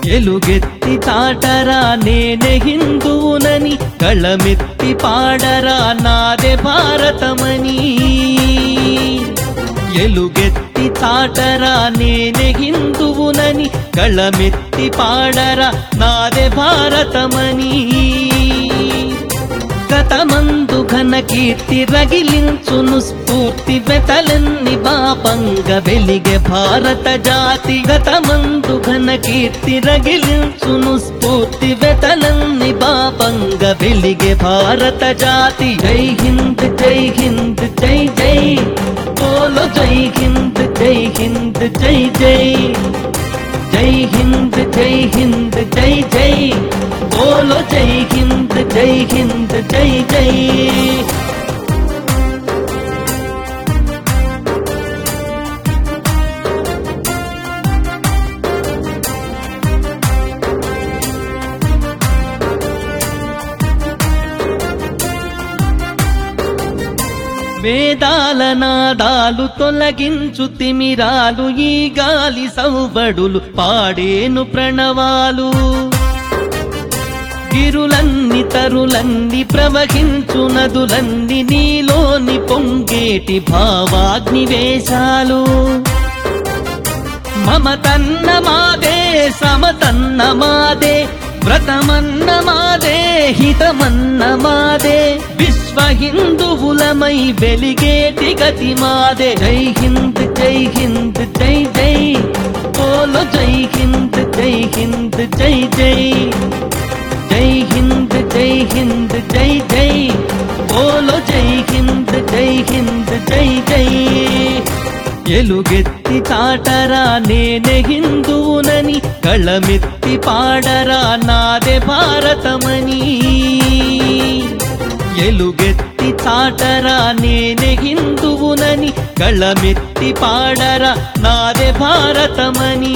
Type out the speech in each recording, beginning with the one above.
ఎలుగెత్తి తాటరా నేనే హిందువునని కళమెత్తి పాడరా నాదే భారతమని ఎలుగెత్తి తాటరా నేనే హిందువునని కళమెత్తి పాడరా నాదే భారతమని గతమందు ఘన కీర్తి రగిలించును స్ఫూర్తి వెతలన్ని బాపంగ వెలిగే భారత జాతి గతమందు ఘన కీర్తి రగిలించును స్ఫూర్తి వెతలన్ని బాపంగ వెలిగే భారత జాతి జై హింద్ జై హింద్ జై జై బోలో జై హింద్ జై హింద్ జై జై జై హింద్ జై హింద్ జై జై బోలో జై హింద్ జై హింద్ జై జై వేదాల నాదాలు తొలగించు తిమిరాలు ఈ గాలి సౌబడులు పాడేను ప్రణవాలు గిరులన్ని తరులన్ని ప్రవహించు నదులన్ని నీలోని పొంగేటి భావాగ్ని వేశాలు మమతన్న మాదే సమతన్న మాదే వ్రతమన్న మాదే హితమన్న మాదే విశ్వ హిందువులమై వెలిగేటి గతి మాదే జై హింద్ జై హింద్ జై జై బోలో జై హింద్ జై హింద్ జై జై జై హింద్ జై హింద్ జై జై బోలో జై హింద్ జై హింద్ జై జై ఎలుగెత్తి తాటరా నేనే హిందువునని కళమెత్తి పాడరా నాదే భారతమని ఎలుగెత్తి తాటరా నేనే హిందువునని కళమెత్తి పాడరా నాదే భారతమని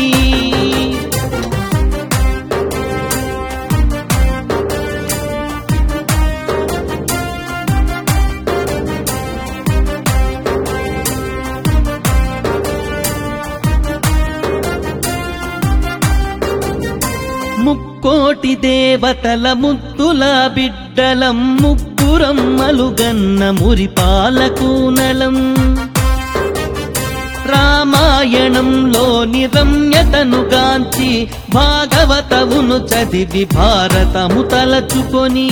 ముక్కోటి దేవతల ముద్దుల బిడ్డలం ముగ్గురం మలుగన్న మురిపాలకూనలం రామాయణంలోని రమ్యతను గాంచి భాగవతమును చదివి భారతము తలచుకొని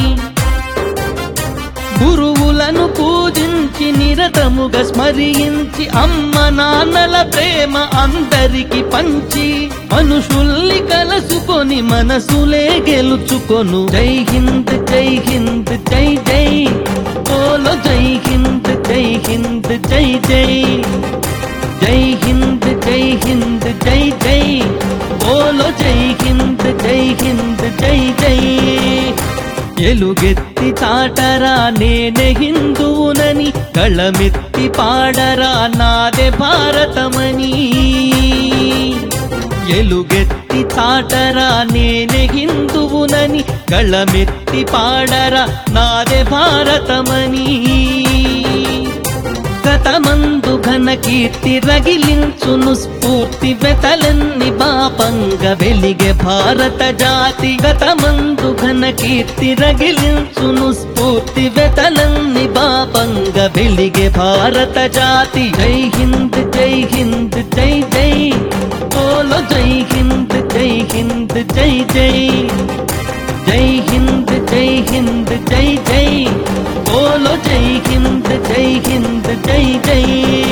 గురువులను పూజించి నిరతముగా స్మరించి అమ్మ నాన్నల ప్రేమ అందరికి పంచి మనుషుల్ని కలుసుకొని మనసులే గెలుచుకొను జై హింద్ జై హింద్ జై జై బోలో జై హింద్ జై హింద్ జై జై జై హింద్ జై హింద్ జై జై బోలో జై హింద్ జై హింద్ జై జై ఎలుగెత్తి తాటరా నేనే హిందువునని కళమెత్తి పాడరా నాదే భారతమని ఎలుగెత్తి తాటరా నేనే హిందువునని కళమెత్తి పాడరా నాదే భారతమని గతమందు ఘన కీర్తి రగిలించును స్ఫూర్తి వెతలన్ని బాపంగ వెలిగే భారత జాతి గతమందు ఘన కీర్తి రగిలించును స్ఫూర్తి వెతలన్ని బాపంగ వెలిగే భారత జాతి జై హింద్ జై హింద్ జై జై బోలో జై హింద్ జై హింద్ జై జై జై హింద్ జై హింద్ జై జై బోలో జై హింద్ జై హింద్ జై జై